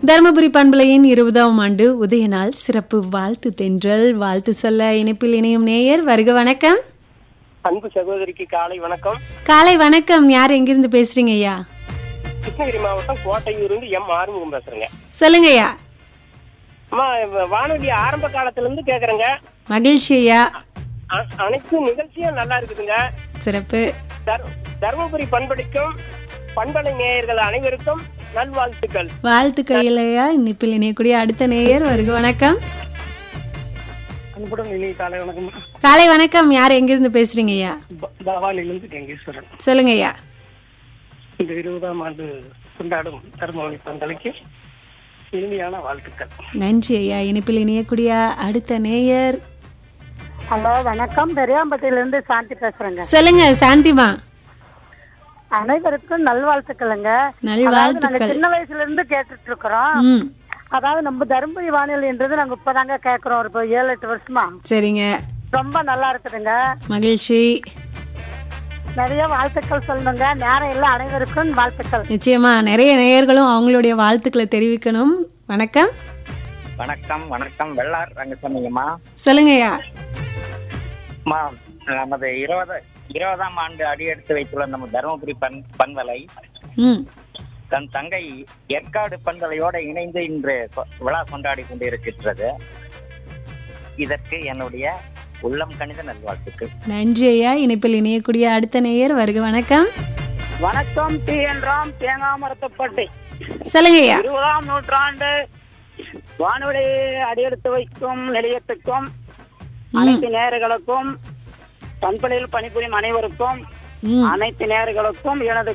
தருமபுரி பண்பலையின் இருபதாம் ஆண்டு உதய நாள் சிறப்பு வாழ்த்து தென்றல் வாழ்த்து சொல்ல இணைப்பில் இணையும் நேயர் வருக வணக்கம் அன்பு சகோதரிக்கு காலை வணக்கம் காலை வணக்கம் யார் எங்கிருந்து பேசுறீங்க ஐயா கிருஷ்ணகிரி மாவட்டம் கோட்டையூர் இருந்து எம் ஆறுமுகம் பேசுறேங்க சொல்லுங்க ஐயா அம்மா வ- வானொலி ஆரம்ப காலத்துல இருந்து கேக்குறேங்க மகிழ்ச்சி ஐயா அ- அனைத்து நிகழ்ச்சியும் நல்லா இருக்குதுங்க சிறப்பு தர்- தருமபுரி பண்பளிக்கும் பண்பலை நேயர்கள் அனைவருக்கும் நல்வாழ்த்துக்கள் வாழ்த்துக்கள் ஐயா இணைப்பில் இணையக்கூடிய அடுத்த நேயர் வருக வணக்கம் அன்புடன் இனி காலை வணக்கம் காலை வணக்கம் யார் எங்கிருந்து பேசுறீங்க ஐயா பவானிலிருந்து கங்கேஸ்வரன் சொல்லுங்க ஐயா இந்த இருபதாம் ஆண்டு கொண்டாடும் தருமபுரி பண்பலைக்கு இனிமையான வாழ்த்துக்கள் நன்றி ஐயா இணைப்பில் இணையக்கூடிய அடுத்த நேயர் ஹலோ வணக்கம் பெரியாம்பட்டியில சாந்தி பேசுறேங்க சொல்லுங்க சாந்திமா அனைவருக்கும் நல்வாழ்த்துக்களுங்க அதாவது நாங்க நல்வாழ்த்துக்கள் சின்ன வயசுல இருந்து கேட்டுட்டு இருக்கிறோம் ம் அதாவது நம்ம தருமபுரி வானொலின்றது நாங்க இப்பதாங்க கேக்குறோம் ஒரு இப்போ ஏழு எட்டு வருஷமா சரிங்க ரொம்ப நல்லா இருக்குதுங்க மகிழ்ச்சி நிறைய வாழ்த்துக்கள் சொல்லணுங்க நேரம் எல்லாம் அனைவருக்கும் வாழ்த்துக்கள் நிச்சயமா நிறைய நேயர்களும் அவங்களுடைய வாழ்த்துக்களை தெரிவிக்கணும் வணக்கம் வணக்கம் வணக்கம் வெள்ளார் ரங்கசாமிங்கம்மா சொல்லுங்கய்யா அம்மா நமது இருபது இருபதாம் ஆண்டு அடியெடுத்து வைத்துள்ள நம்ம தருமபுரி பண் பண்பலை ம் தன் தங்கை ஏற்காடு பண்பலையோட இணைந்து இன்று கொ- விழா கொண்டாடி கொண்டிருக்கின்றது இதற்கு என்னுடைய உள்ளம் கணித நல்வாழ்த்துக்கள் நன்றி ஐயா இணைப்பில் இணையக்கூடிய அடுத்த நேயர் வருக வணக்கம் வணக்கம் டி என் ராம் தேங்காமரத்தப்பட்டி சொல்லுங்கய்யா இருபதாம் நூற்றாண்டு வானொலி அடியெடுத்து வைக்கும் நிலையத்துக்கும் அனைத்து நேயர்களுக்கும் பண்பலையில் பணிபுரியும் அனைவருக்கும் ம் அனைத்து நேயர்களுக்கும் எனது